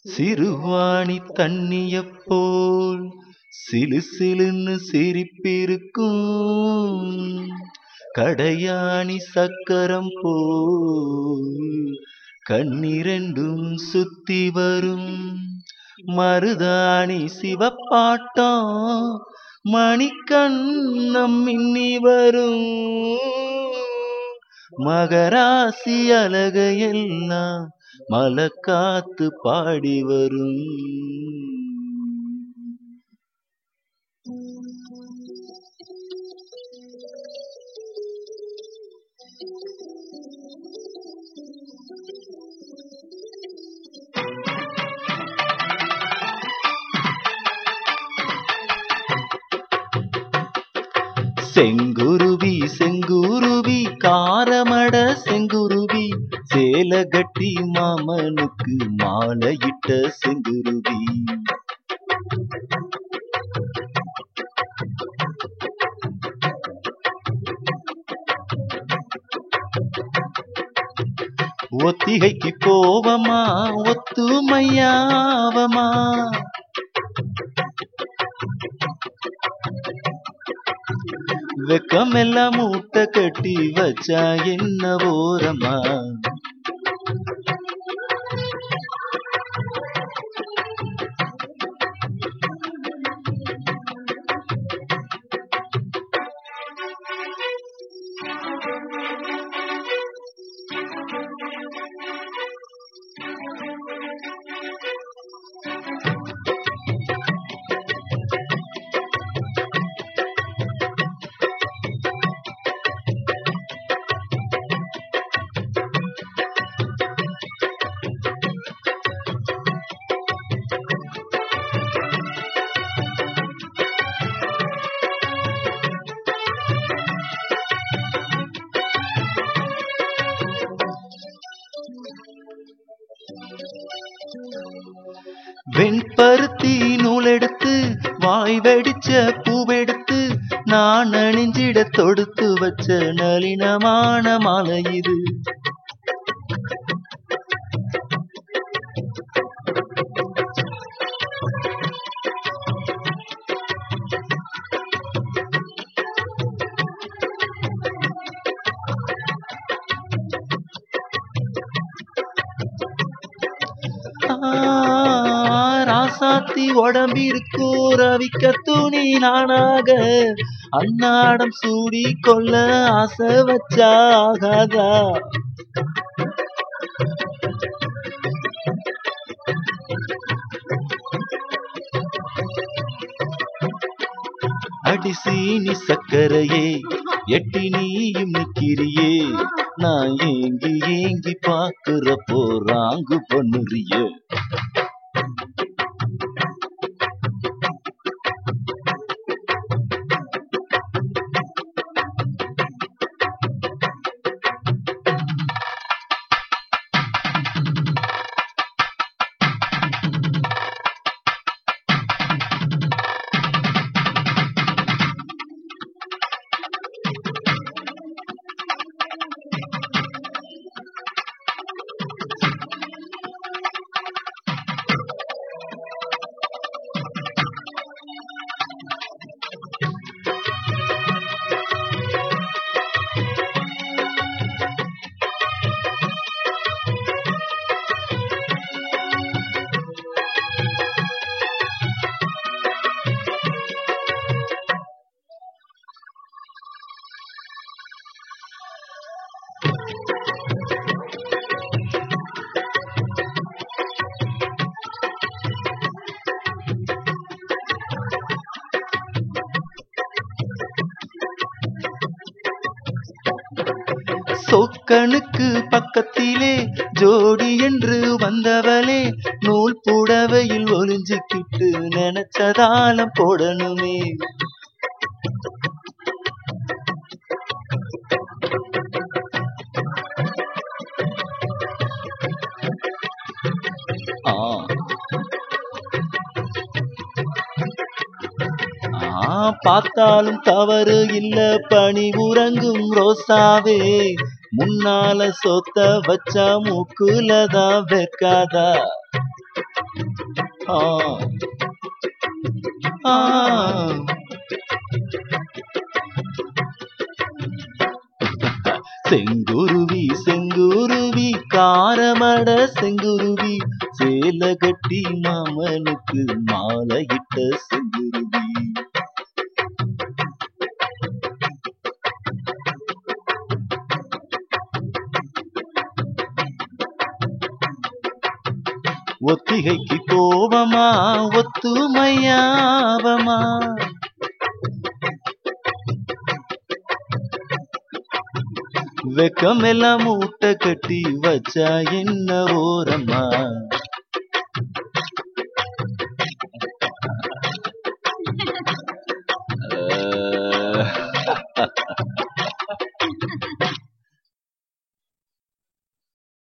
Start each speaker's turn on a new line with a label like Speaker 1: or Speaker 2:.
Speaker 1: சிறுவாணி தண்ணியப் போல் சிலு சிலுன்னு சிரிப்பிருக்கும் கடையாணி சக்கரம் போல் கண்ணிரண்டும் சுத்தி வரும் மருதாணி சிவப்பாட்டம் மணிக்கண்ணம் மின்னி வரும் மகராசி அழகையெல்லாம் மலக்காத்து பாடி வரும் செங்குருவி செங்குருவி காரமட செங்குருவி சேல கட்டி மாமனுக்கு மாலையிட்ட செங்குருவி ஒத்திகைக்கு போவமா ஒத்துமையாவமா வெக்கமெல்லாம் மூட்டை கட்டி வச்சா என்ன ஓரமா வெண்பருத்தி நூலெடுத்து வாய் வெடிச்ச பூவெடுத்து நான் அணிஞ்சிட தொடுத்து வச்ச நளினமான மாலை இது ஆ, ராசாத்தி உடம்பிற்கு ரவிக்க துணி நானாக அன்னாடம் சூடி கொள்ள ஆசை வச்சா ஆகாதா அடிசீனி சக்கரையே எட்டி நீயும் நிக்கிறியே நான் ஏங்கி ஏங்கி பாக்குறப்போ ராங்கு பண்ணுறியே சொக்கனுக்கு பக்கத்திலே ஜோடி என்று வந்தவளே நூல் புடவையில் ஒளிஞ்சுக்கிட்டு நினைச்சதாலம் போடணுமே ஆ ஆ பார்த்தாலும் தவறு இல்ல பணி உறங்கும் ரோசாவே முன்னால சொத்த வச்சா மூக்குலதான் வைக்காதா ஆ ஆ செங்குருவி செங்குருவி காரமட செங்குருவி சேல கட்டி மாமனுக்கு மாலையிட்ட செங்குருவி ஒத்திகைக்கு கோபமா ஒத்துமையாவமா வெக்கமெல்லாம் மூட்டை கட்டி வச்சா என்ன ஓரமா